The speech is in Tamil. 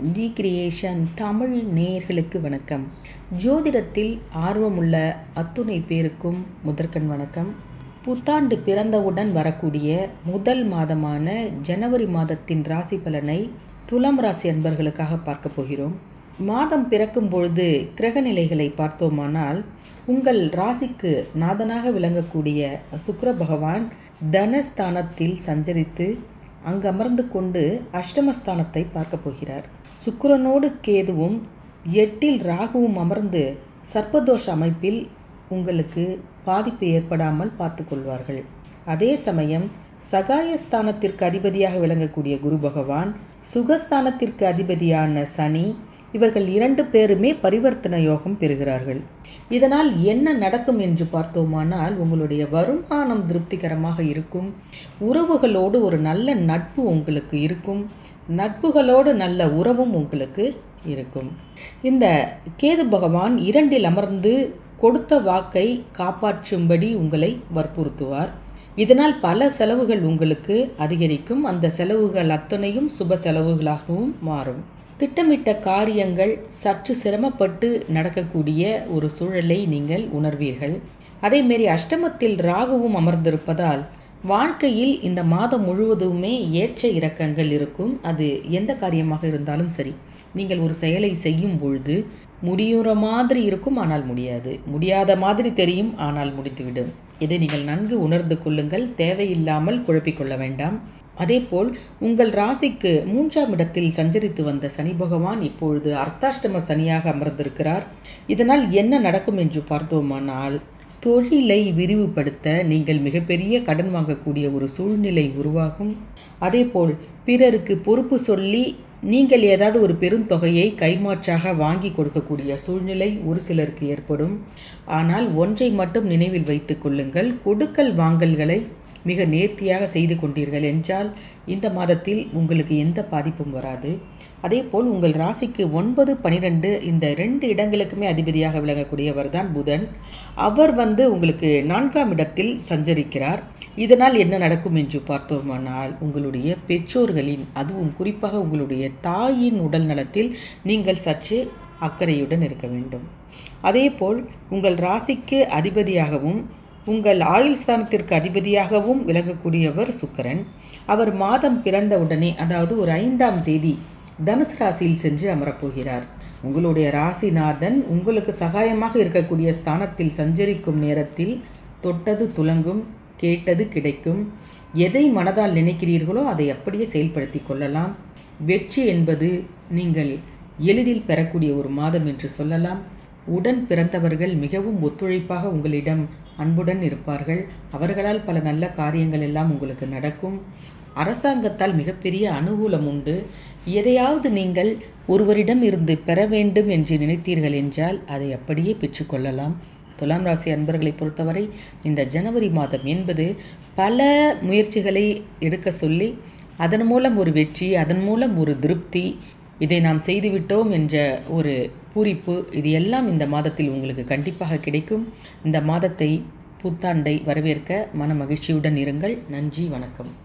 ஜி கிரியேஷன் தமிழ் நேயர்களுக்கு வணக்கம் ஜோதிடத்தில் ஆர்வமுள்ள அத்துணை பேருக்கும் முதற்கண் வணக்கம் புத்தாண்டு பிறந்தவுடன் வரக்கூடிய முதல் மாதமான ஜனவரி மாதத்தின் ராசி பலனை துலாம் ராசி அன்பர்களுக்காக பார்க்க போகிறோம் மாதம் பிறக்கும் பொழுது கிரக நிலைகளை பார்த்தோமானால் உங்கள் ராசிக்கு நாதனாக விளங்கக்கூடிய சுக்கிர பகவான் தனஸ்தானத்தில் சஞ்சரித்து அங்கு அமர்ந்து கொண்டு அஷ்டமஸ்தானத்தை பார்க்க போகிறார் சுக்கிரனோடு கேதுவும் எட்டில் ராகுவும் அமர்ந்து சர்ப்பதோஷ அமைப்பில் உங்களுக்கு பாதிப்பு ஏற்படாமல் பார்த்து கொள்வார்கள் அதே சமயம் சகாயஸ்தானத்திற்கு அதிபதியாக விளங்கக்கூடிய குரு பகவான் சுகஸ்தானத்திற்கு அதிபதியான சனி இவர்கள் இரண்டு பேருமே பரிவர்த்தன யோகம் பெறுகிறார்கள் இதனால் என்ன நடக்கும் என்று பார்த்தோமானால் உங்களுடைய வருமானம் திருப்திகரமாக இருக்கும் உறவுகளோடு ஒரு நல்ல நட்பு உங்களுக்கு இருக்கும் நட்புகளோடு நல்ல உறவும் உங்களுக்கு இருக்கும் இந்த கேது பகவான் இரண்டில் அமர்ந்து கொடுத்த வாக்கை காப்பாற்றும்படி உங்களை வற்புறுத்துவார் இதனால் பல செலவுகள் உங்களுக்கு அதிகரிக்கும் அந்த செலவுகள் அத்தனையும் சுப செலவுகளாகவும் மாறும் திட்டமிட்ட காரியங்கள் சற்று சிரமப்பட்டு நடக்கக்கூடிய ஒரு சூழலை நீங்கள் உணர்வீர்கள் அதேமாரி அஷ்டமத்தில் ராகுவும் அமர்ந்திருப்பதால் வாழ்க்கையில் இந்த மாதம் முழுவதுமே ஏற்ற இறக்கங்கள் இருக்கும் அது எந்த காரியமாக இருந்தாலும் சரி நீங்கள் ஒரு செயலை செய்யும் பொழுது முடியுற மாதிரி இருக்கும் ஆனால் முடியாது முடியாத மாதிரி தெரியும் ஆனால் முடித்துவிடும் இதை நீங்கள் நன்கு உணர்ந்து கொள்ளுங்கள் தேவையில்லாமல் குழப்பிக்கொள்ள வேண்டாம் அதேபோல் உங்கள் ராசிக்கு மூன்றாம் இடத்தில் சஞ்சரித்து வந்த சனி பகவான் இப்பொழுது அர்த்தாஷ்டம சனியாக அமர்ந்திருக்கிறார் இதனால் என்ன நடக்கும் என்று பார்த்தோமானால் தொழிலை விரிவுபடுத்த நீங்கள் மிகப்பெரிய கடன் வாங்கக்கூடிய ஒரு சூழ்நிலை உருவாகும் அதேபோல் பிறருக்கு பொறுப்பு சொல்லி நீங்கள் ஏதாவது ஒரு பெருந்தொகையை கைமாற்றாக வாங்கி கொடுக்கக்கூடிய சூழ்நிலை ஒரு சிலருக்கு ஏற்படும் ஆனால் ஒன்றை மட்டும் நினைவில் வைத்து கொள்ளுங்கள் கொடுக்கல் வாங்கல்களை மிக நேர்த்தியாக செய்து கொண்டீர்கள் என்றால் இந்த மாதத்தில் உங்களுக்கு எந்த பாதிப்பும் வராது அதேபோல் உங்கள் ராசிக்கு ஒன்பது பனிரெண்டு இந்த ரெண்டு இடங்களுக்குமே அதிபதியாக விளங்கக்கூடியவர் தான் புதன் அவர் வந்து உங்களுக்கு நான்காம் இடத்தில் சஞ்சரிக்கிறார் இதனால் என்ன நடக்கும் என்று பார்த்தோமானால் உங்களுடைய பெற்றோர்களின் அதுவும் குறிப்பாக உங்களுடைய தாயின் உடல் நலத்தில் நீங்கள் சற்று அக்கறையுடன் இருக்க வேண்டும் அதேபோல் உங்கள் ராசிக்கு அதிபதியாகவும் உங்கள் ஆயுள் ஸ்தானத்திற்கு அதிபதியாகவும் விளங்கக்கூடியவர் சுக்கரன் அவர் மாதம் பிறந்தவுடனே அதாவது ஒரு ஐந்தாம் தேதி தனுசு ராசியில் சென்று அமரப்போகிறார் உங்களுடைய ராசிநாதன் உங்களுக்கு சகாயமாக இருக்கக்கூடிய ஸ்தானத்தில் சஞ்சரிக்கும் நேரத்தில் தொட்டது துலங்கும் கேட்டது கிடைக்கும் எதை மனதால் நினைக்கிறீர்களோ அதை அப்படியே செயல்படுத்தி கொள்ளலாம் வெற்றி என்பது நீங்கள் எளிதில் பெறக்கூடிய ஒரு மாதம் என்று சொல்லலாம் உடன் பிறந்தவர்கள் மிகவும் ஒத்துழைப்பாக உங்களிடம் அன்புடன் இருப்பார்கள் அவர்களால் பல நல்ல காரியங்கள் எல்லாம் உங்களுக்கு நடக்கும் அரசாங்கத்தால் மிகப்பெரிய அனுகூலம் உண்டு எதையாவது நீங்கள் ஒருவரிடம் இருந்து பெற வேண்டும் என்று நினைத்தீர்கள் என்றால் அதை அப்படியே பெற்றுக்கொள்ளலாம் துலாம் ராசி அன்பர்களை பொறுத்தவரை இந்த ஜனவரி மாதம் என்பது பல முயற்சிகளை எடுக்க சொல்லி அதன் மூலம் ஒரு வெற்றி அதன் மூலம் ஒரு திருப்தி இதை நாம் செய்துவிட்டோம் என்ற ஒரு பூரிப்பு இது எல்லாம் இந்த மாதத்தில் உங்களுக்கு கண்டிப்பாக கிடைக்கும் இந்த மாதத்தை புத்தாண்டை வரவேற்க மன மகிழ்ச்சியுடன் இருங்கள் நன்றி வணக்கம்